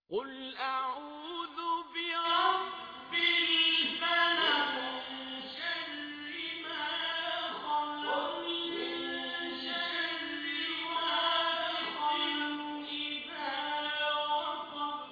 قل أعوذ برب الفلق من شر ما خلق من شر غاسق إذا وقب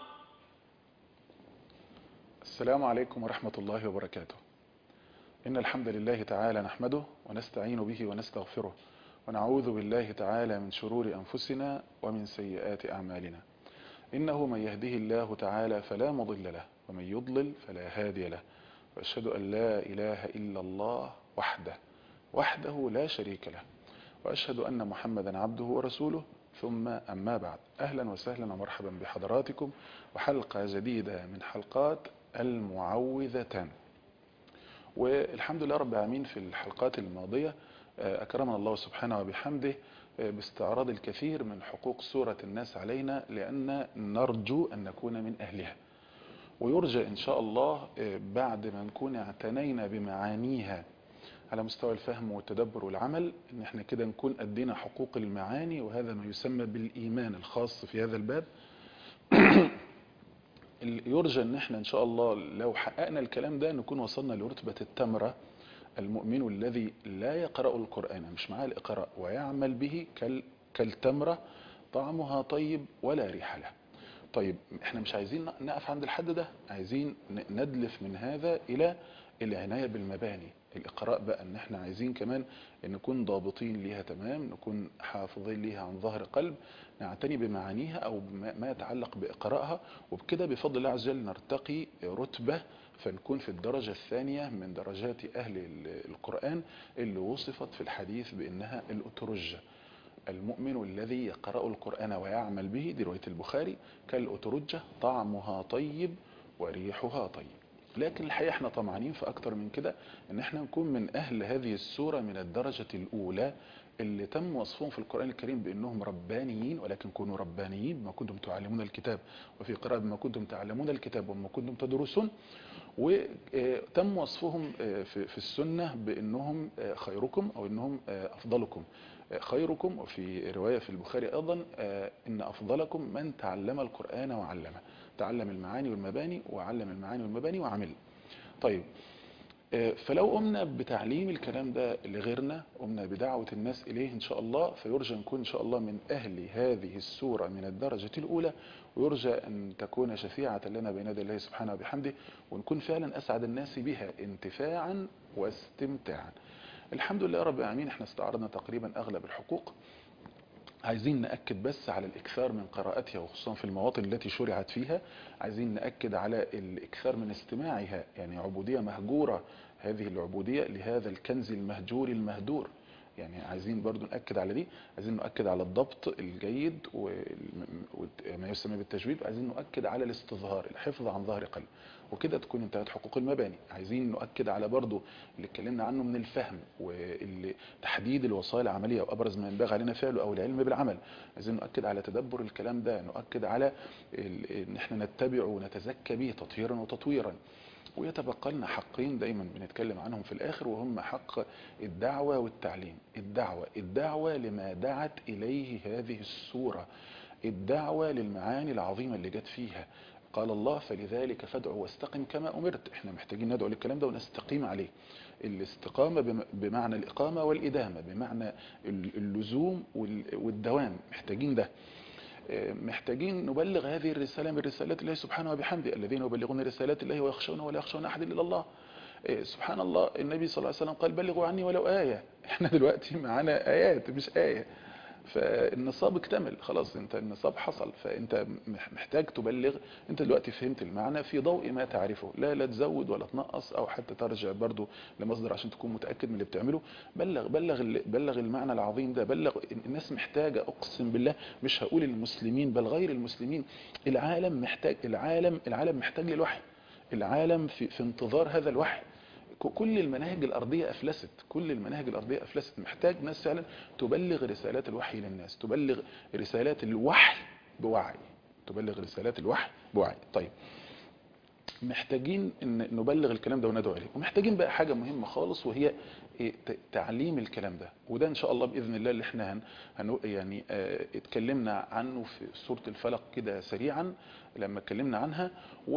السلام عليكم ورحمة الله وبركاته إن الحمد لله تعالى نحمده ونستعين به ونستغفره ونعوذ بالله تعالى من شرور أنفسنا ومن سيئات أعمالنا إنه من يهده الله تعالى فلا مضل له ومن يضلل فلا هادي له وأشهد أن لا إله إلا الله وحده وحده لا شريك له وأشهد أن محمدا عبده ورسوله ثم أما بعد أهلا وسهلا ومرحبا بحضراتكم وحلقة جديدة من حلقات المعوذتان والحمد لله رب العالمين في الحلقات الماضية آه، أكرمنا الله سبحانه وبحمده آه، باستعراض الكثير من حقوق سورة الناس علينا لأن نرجو أن نكون من أهلها ويرجى إن شاء الله آه، بعد ما نكون اعتنينا بمعانيها على مستوى الفهم والتدبر والعمل ان احنا كده نكون ادينا حقوق المعاني وهذا ما يسمى بالايمان الخاص في هذا الباب يرجى ان احنا ان شاء الله لو حققنا الكلام ده نكون وصلنا لرتبة التمرة المؤمن الذي لا يقرأ القرآن مش معاه الإقراء ويعمل به كال كالتمرة طعمها طيب ولا ريح له طيب احنا مش عايزين نقف عند الحد ده عايزين ن- ندلف من هذا الى العناية بالمباني الإقراء بقى ان احنا عايزين كمان ان نكون ضابطين ليها تمام نكون حافظين ليها عن ظهر قلب نعتني بمعانيها او بما ما يتعلق بإقرائها وبكده بفضل الله عز وجل نرتقي رتبة فنكون في الدرجة الثانية من درجات أهل ال- القرآن اللي وصفت في الحديث بأنها الأترجة المؤمن الذي يقرأ القرآن ويعمل به دي رواية البخاري كالأترجة طعمها طيب وريحها طيب لكن الحقيقة احنا طمعانين في أكتر من كده ان احنا نكون من أهل هذه السورة من الدرجة الأولى اللي تم وصفهم في القرآن الكريم بأنهم ربانيين ولكن كونوا ربانيين بما كنتم تعلمون الكتاب وفي قراءة بما كنتم تعلمون الكتاب وما كنتم تدرسون وتم وصفهم آه، في في السنة بأنهم آه، خيركم أو أنهم آه، أفضلكم آه، خيركم وفي رواية في البخاري أيضا آه، إن أفضلكم من تعلم القرآن وعلمه تعلم المعاني والمباني وعلم المعاني والمباني وعمل طيب آه، فلو قمنا بتعليم الكلام ده لغيرنا قمنا بدعوة الناس إليه إن شاء الله فيرجى نكون إن شاء الله من أهل هذه السورة من الدرجة الأولى ويرجى أن تكون شفيعة لنا بين يدي الله سبحانه وبحمده ونكون فعلا أسعد الناس بها انتفاعا واستمتاعا الحمد لله رب العالمين احنا استعرضنا تقريبا أغلب الحقوق عايزين نأكد بس على الإكثار من قراءتها وخصوصا في المواطن التي شرعت فيها عايزين نأكد على الإكثار من استماعها يعني عبودية مهجورة هذه العبودية لهذا الكنز المهجور المهدور يعني عايزين برضو نأكد على دي عايزين نؤكد على الضبط الجيد وما يسمى بالتجويد عايزين نؤكد على الاستظهار الحفظ عن ظهر قلب وكده تكون انتهت حقوق المباني عايزين نؤكد على برضو اللي اتكلمنا عنه من الفهم وتحديد الوسائل العملية وأبرز ما ينبغي علينا فعله أو العلم بالعمل عايزين نؤكد على تدبر الكلام ده نؤكد على ال- ان احنا نتبع ونتزكى به تطهيرا وتطويرا ويتبقى لنا حقين دايما بنتكلم عنهم في الآخر وهم حق الدعوة والتعليم الدعوة الدعوة لما دعت إليه هذه السورة الدعوة للمعاني العظيمة اللي جت فيها قال الله فلذلك فادع واستقم كما أمرت احنا محتاجين ندعو للكلام ده ونستقيم عليه الاستقامة بم- بمعنى الإقامة والإدامة بمعنى ال- اللزوم وال- والدوام محتاجين ده محتاجين نبلغ هذه الرسالة من رسالات الله سبحانه وبحمده الذين يبلغون رسالات الله ويخشون ولا يخشون أحد إلا الله إيه، سبحان الله النبي صلى الله عليه وسلم قال بلغوا عني ولو آية احنا دلوقتي معانا آيات مش آية فالنصاب اكتمل خلاص انت النصاب حصل فانت مح- محتاج تبلغ انت دلوقتي فهمت المعنى في ضوء ما تعرفه لا لا تزود ولا تنقص او حتى ترجع برضو لمصدر عشان تكون متأكد من اللي بتعمله بلغ بلغ ال- بلغ المعنى العظيم ده بلغ الناس محتاجة اقسم بالله مش هقول المسلمين بل غير المسلمين العالم محتاج العالم العالم محتاج للوحي العالم في, في انتظار هذا الوحي ك- كل المناهج الأرضية أفلست كل المناهج الأرضية أفلست محتاج ناس فعلا تبلغ رسالات الوحي للناس تبلغ رسالات الوحي بوعي تبلغ رسالات الوحي بوعي طيب محتاجين ان نبلغ الكلام ده وندعو اليه ومحتاجين بقى حاجه مهمه خالص وهي إيه، ت- تعليم الكلام ده وده ان شاء الله باذن الله اللي احنا هن هن يعني آه، اتكلمنا عنه في سوره الفلق كده سريعا لما اتكلمنا عنها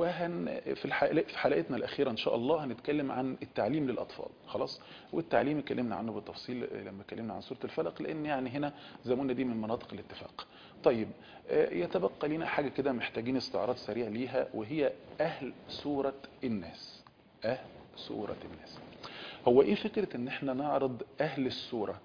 وهن في الحلقة في حلقتنا الاخيره ان شاء الله هنتكلم عن التعليم للاطفال خلاص والتعليم اتكلمنا عنه بالتفصيل لما اتكلمنا عن سوره الفلق لان يعني هنا زي ما قلنا دي من مناطق الاتفاق طيب آه، يتبقى لنا حاجه كده محتاجين استعراض سريع ليها وهي اهل سوره الناس اهل سوره الناس هو ايه فكره ان احنا نعرض اهل السوره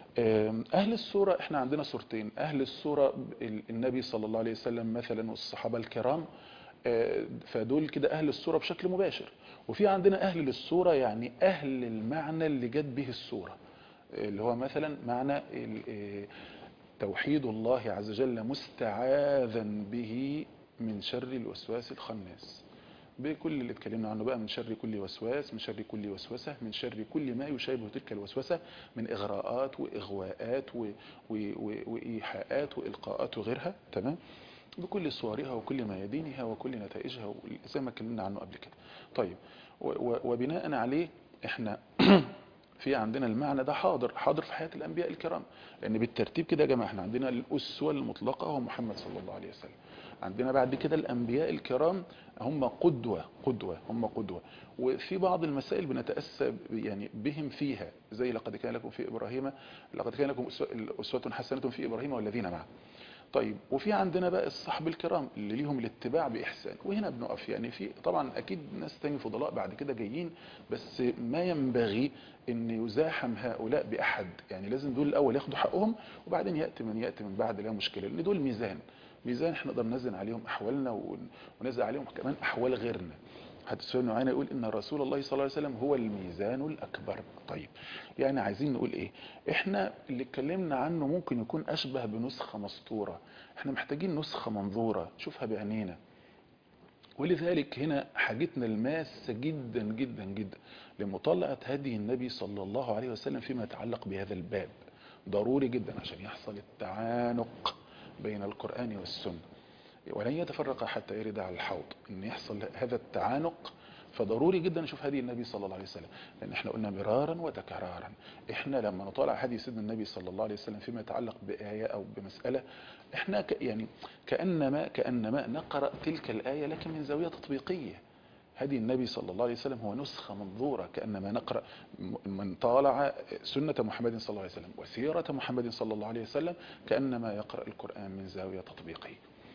آم، اهل السوره احنا عندنا سورتين اهل السوره ال- النبي صلى الله عليه وسلم مثلا والصحابه الكرام آه، فدول كده اهل السوره بشكل مباشر وفي عندنا اهل للسوره يعني اهل المعنى اللي جت به السوره اللي هو مثلا معنى ال- آه، توحيد الله عز وجل مستعاذا به من شر الوسواس الخناس بكل اللي اتكلمنا عنه بقى من شر كل وسواس من شر كل وسوسة من شر كل ما يشابه تلك الوسوسة من إغراءات وإغواءات و- و- و- وإيحاءات وإلقاءات وغيرها تمام بكل صورها وكل ميادينها وكل نتائجها و- زي ما اتكلمنا عنه قبل كده طيب و- و- وبناء عليه احنا في عندنا المعنى ده حاضر حاضر في حياة الأنبياء الكرام لأن بالترتيب كده يا جماعة احنا عندنا الأسوة المطلقة هو محمد صلى الله عليه وسلم عندنا بعد كده الأنبياء الكرام هم قدوة قدوة هم قدوة وفي بعض المسائل بنتأسى يعني بهم فيها زي لقد كان لكم في إبراهيم لقد كان لكم أسوة- أسوة حسنة في إبراهيم والذين معه طيب وفي عندنا بقى الصحب الكرام اللي ليهم الاتباع بإحسان وهنا بنقف يعني في طبعا أكيد ناس تاني فضلاء بعد كده جايين بس ما ينبغي ان يزاحم هؤلاء بأحد يعني لازم دول الأول ياخدوا حقهم وبعدين يأتي من يأتي من بعد لا مشكلة لأن دول ميزان ميزان احنا نقدر ننزل عليهم أحوالنا ون- وننزل عليهم كمان أحوال غيرنا حديث سفيان بن عيينة يقول ان رسول الله صلى الله عليه وسلم هو الميزان الاكبر طيب يعني عايزين نقول ايه احنا اللي اتكلمنا عنه ممكن يكون اشبه بنسخه مسطوره احنا محتاجين نسخه منظوره نشوفها بعينينا ولذلك هنا حاجتنا الماسة جدا جدا جدا لمطالعة هدي النبي صلى الله عليه وسلم فيما يتعلق بهذا الباب ضروري جدا عشان يحصل التعانق بين القرآن والسنة ولن يتفرق حتى يرد على الحوض ان يحصل هذا التعانق فضروري جدا نشوف هدي النبي صلى الله عليه وسلم لان احنا قلنا مرارا وتكرارا احنا لما نطالع هدي سيدنا النبي صلى الله عليه وسلم فيما يتعلق بآية او بمسألة احنا ك يعني كأنما كأنما نقرأ تلك الآية لكن من زاوية تطبيقية هدي النبي صلى الله عليه وسلم هو نسخة منظورة كأنما نقرأ م- من طالع سنة محمد صلى الله عليه وسلم وسيرة محمد صلى الله عليه وسلم كأنما يقرأ القرآن من زاوية تطبيقية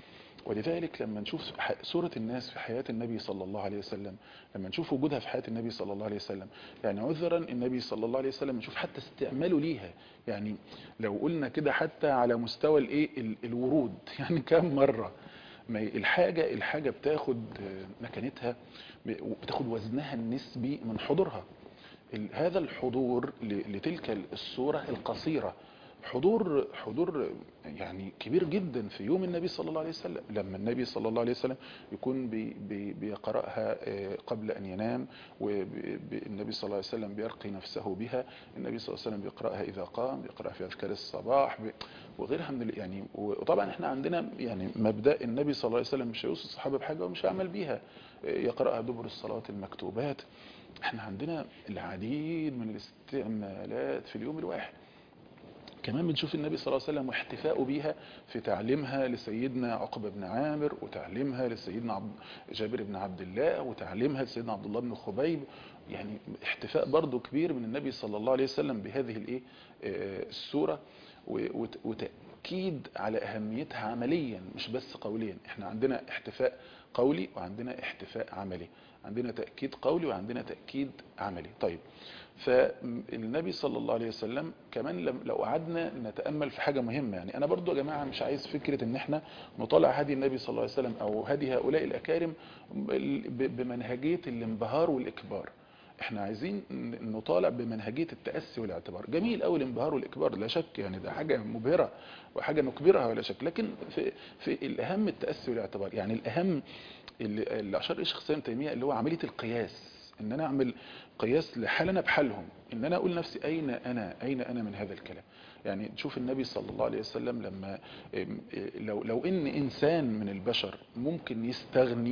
ولذلك لما نشوف ح- سورة الناس في حياة النبي صلى الله عليه وسلم لما نشوف وجودها في حياة النبي صلى الله عليه وسلم يعني عذرا النبي صلى الله عليه وسلم نشوف حتى استعماله ليها يعني لو قلنا كده حتى على مستوى الايه ال- الورود يعني كم مرة ما ي- الحاجة الحاجة بتاخد آه، مكانتها ب- بتاخد وزنها النسبي من حضورها ال- هذا الحضور ل- لتلك الصورة القصيرة حضور حضور يعني كبير جدا في يوم النبي صلى الله عليه وسلم لما النبي صلى الله عليه وسلم يكون بي بي بيقرأها آه، قبل أن ينام والنبي صلى الله عليه وسلم بيرقي نفسه بها النبي صلى الله عليه وسلم بيقرأها إذا قام بيقرأها في أذكار الصباح ب- وغيرها من ال- يعني وطبعا احنا عندنا يعني مبدأ النبي صلى الله عليه وسلم مش هيوصي الصحابة بحاجة ومش هيعمل بيها آه، يقرأها دبر الصلوات المكتوبات احنا عندنا العديد من الاستعمالات في اليوم الواحد كمان بنشوف النبي صلى الله عليه وسلم واحتفاؤه بيها في تعليمها لسيدنا عقبة بن عامر وتعليمها لسيدنا عبد جابر بن عبد الله وتعليمها لسيدنا عبد الله بن خبيب يعني احتفاء برضو كبير من النبي صلى الله عليه وسلم بهذه الايه آه، السورة و- وت- وتأكيد على أهميتها عمليا مش بس قوليا احنا عندنا احتفاء قولي وعندنا احتفاء عملي عندنا تأكيد قولي وعندنا تأكيد عملي طيب فالنبي صلى الله عليه وسلم كمان لم- لو قعدنا نتأمل في حاجة مهمة يعني أنا برضو يا جماعة مش عايز فكرة إن إحنا نطالع هدي النبي صلى الله عليه وسلم أو هدي هؤلاء الأكارم ب- بمنهجية الانبهار والإكبار احنا عايزين ن- نطالع بمنهجية التأسي والاعتبار جميل قوي الانبهار والإكبار لا شك يعني ده حاجة مبهرة وحاجة نكبرها ولا شك لكن في, في الأهم التأسي والاعتبار يعني الأهم اللي, اللي أشار إيه شخصيا تيمية اللي هو عملية القياس ان انا اعمل قياس لحالنا بحالهم ان انا اقول نفسي اين انا اين انا من هذا الكلام يعني تشوف النبي صلى الله عليه وسلم لما ام- لو لو ان انسان من البشر ممكن يستغني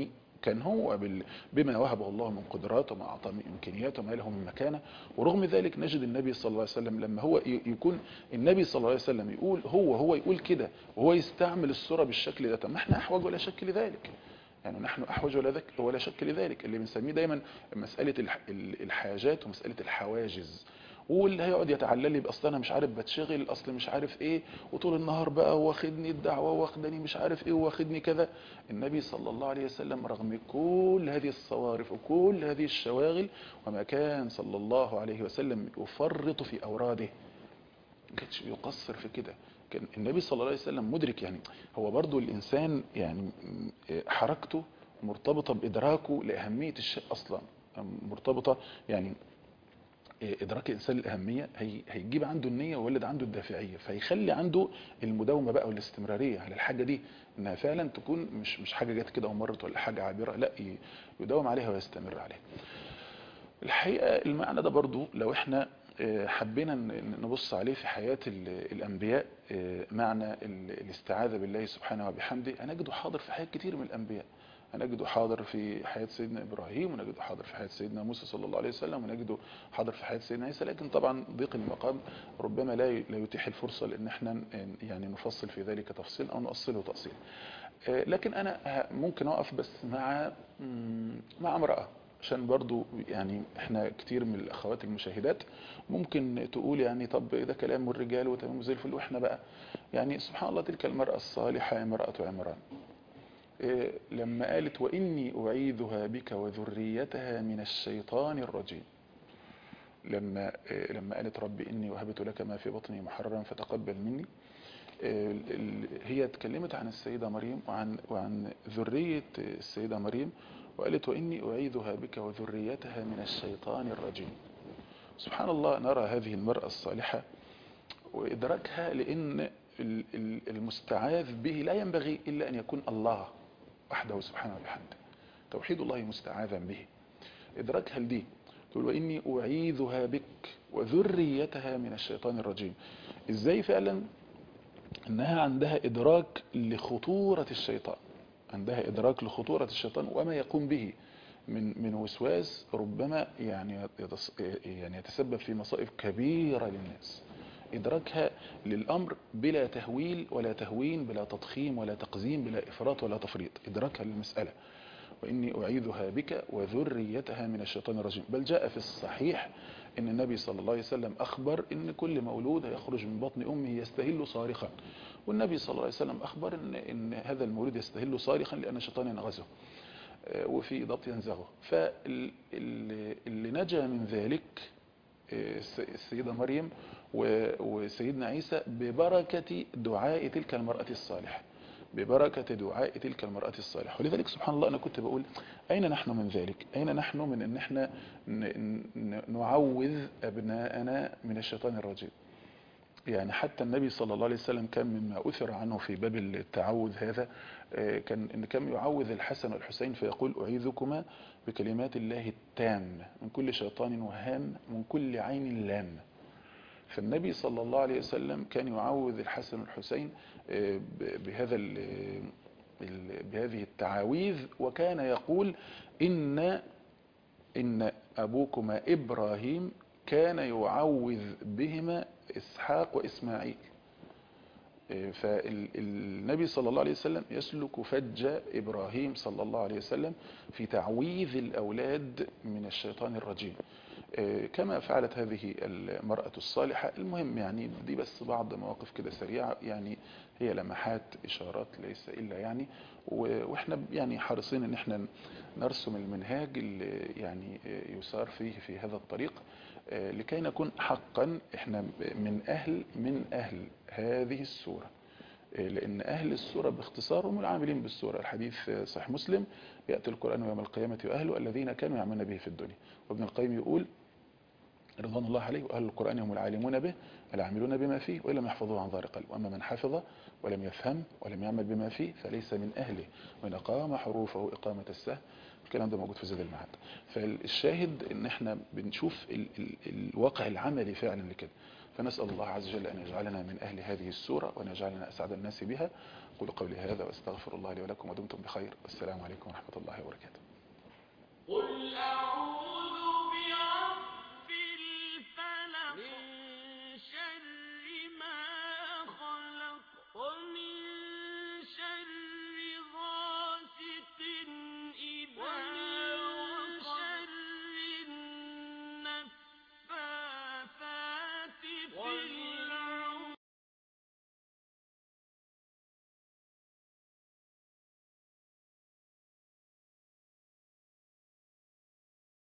كان هو بال... بما وهبه الله من قدرات وما أعطاه من إمكانيات وما له من مكانة ورغم ذلك نجد النبي صلى الله عليه وسلم لما هو ي- يكون النبي صلى الله عليه وسلم يقول هو هو يقول كده وهو يستعمل الصورة بالشكل ده طب ما احنا أحوج ولا شك لذلك يعني نحن أحوج ولا, ذك ولا شك لذلك اللي بنسميه دايما مسألة الح... ال- الحاجات ومسألة الحواجز واللي هيقعد يتعلل لي باصل انا مش عارف بتشغل اصل مش عارف ايه وطول النهار بقى واخدني الدعوه واخدني مش عارف ايه واخدني كذا النبي صلى الله عليه وسلم رغم كل هذه الصوارف وكل هذه الشواغل وما كان صلى الله عليه وسلم يفرط في اوراده ما كانش بيقصر في كده كان النبي صلى الله عليه وسلم مدرك يعني هو برضو الانسان يعني حركته مرتبطه بادراكه لاهميه الشيء اصلا مرتبطه يعني ادراك الانسان الاهميه هي هيجيب عنده النيه ويولد عنده الدافعيه فيخلي عنده المداومه بقى والاستمراريه على الحاجه دي انها فعلا تكون مش مش حاجه جت كده ومرت ولا حاجه عابره لا ي- يداوم عليها ويستمر عليها الحقيقه المعنى ده برضو لو احنا آه، حبينا ن- نبص عليه في حياه ال- الانبياء آه، معنى ال- الاستعاذه بالله سبحانه وبحمده هنجده حاضر في حياه كتير من الانبياء هنجده حاضر في حياة سيدنا إبراهيم ونجده حاضر في حياة سيدنا موسى صلى الله عليه وسلم ونجده حاضر في حياة سيدنا عيسى لكن طبعا ضيق المقام ربما لا لا يتيح الفرصة لأن احنا ن- يعني نفصل في ذلك تفصيل أو نؤصله تأصيل آه، لكن أنا ه- ممكن أقف بس مع مم، مع امرأة عشان برضو يعني احنا كتير من الاخوات المشاهدات ممكن تقول يعني طب ده كلام الرجال وتمام زي الفل واحنا بقى يعني سبحان الله تلك المرأة الصالحة امرأة عمران إيه، لما قالت وإني أعيذها بك وذريتها من الشيطان الرجيم لما إيه، لما قالت رب إني وهبت لك ما في بطني محررا فتقبل مني إيه، ال- ال- هي اتكلمت عن السيدة مريم وعن وعن ذرية السيدة مريم وقالت وإني أعيذها بك وذريتها من الشيطان الرجيم سبحان الله نرى هذه المرأة الصالحة وإدراكها لأن ال- ال- المستعاذ به لا ينبغي إلا أن يكون الله وحده سبحانه وبحمده توحيد الله مستعاذا به إدراكها لدي تقول وإني أعيذها بك وذريتها من الشيطان الرجيم إزاي فعلا إنها عندها إدراك لخطورة الشيطان عندها إدراك لخطورة الشيطان وما يقوم به من من وسواس ربما يعني يتص- يعني يتسبب في مصائب كبيرة للناس إدراكها للأمر بلا تهويل ولا تهوين بلا تضخيم ولا تقزيم بلا إفراط ولا تفريط إدراكها للمسألة وإني أعيذها بك وذريتها من الشيطان الرجيم بل جاء في الصحيح إن النبي صلى الله عليه وسلم أخبر إن كل مولود يخرج من بطن أمه يستهل صارخا والنبي صلى الله عليه وسلم أخبر إن, إن هذا المولود يستهل صارخا لأن الشيطان ينغزه آه، وفي ضبط ينزغه فاللي نجا من ذلك آه، الس- السيدة مريم و- وسيدنا عيسى ببركة دعاء تلك المرأة الصالحة ببركة دعاء تلك المرأة الصالحة ولذلك سبحان الله أنا كنت بقول أين نحن من ذلك أين نحن من أن احنا ن- ن- نعوذ أبناءنا من الشيطان الرجيم يعني حتى النبي صلى الله عليه وسلم كان مما أثر عنه في باب التعوذ هذا آه، كان إن كان يعوذ الحسن والحسين فيقول أعيذكما بكلمات الله التامة من كل شيطان وهام من كل عين لامة فالنبي صلى الله عليه وسلم كان يعوذ الحسن والحسين آه، ب- بهذا ال- ال- بهذه التعاويذ وكان يقول إن إن أبوكما إبراهيم كان يعوذ بهما إسحاق وإسماعيل فالنبي صلى الله عليه وسلم يسلك فج إبراهيم صلى الله عليه وسلم في تعويذ الأولاد من الشيطان الرجيم آه، كما فعلت هذه المرأة الصالحة المهم يعني دي بس بعض مواقف كده سريعة يعني هي لمحات إشارات ليس إلا يعني و- وإحنا يعني حريصين إن إحنا نرسم المنهاج اللي يعني آه، يسار فيه في هذا الطريق آه، لكي نكون حقا إحنا من أهل من أهل هذه السورة آه، لأن أهل السورة باختصار هم العاملين بالسورة الحديث آه، صحيح مسلم يأتي القرآن يوم القيامة وأهله الذين كانوا يعملون به في الدنيا وابن القيم يقول رضوان الله عليه وأهل القرآن هم العالمون به العاملون بما فيه وإن لم يحفظوه عن ظهر قلب وأما من حفظ ولم يفهم ولم يعمل بما فيه فليس من أهله وإن أقام حروفه إقامة السهل الكلام ده موجود في زاد المعاد فالشاهد ان احنا بنشوف ال ال الواقع العملي فعلا لكده فنسأل الله عز وجل أن يجعلنا من أهل هذه السورة وأن يجعلنا أسعد الناس بها قل قولي هذا وأستغفر الله لي ولكم ودمتم بخير والسلام عليكم ورحمة الله وبركاته قل أعوذ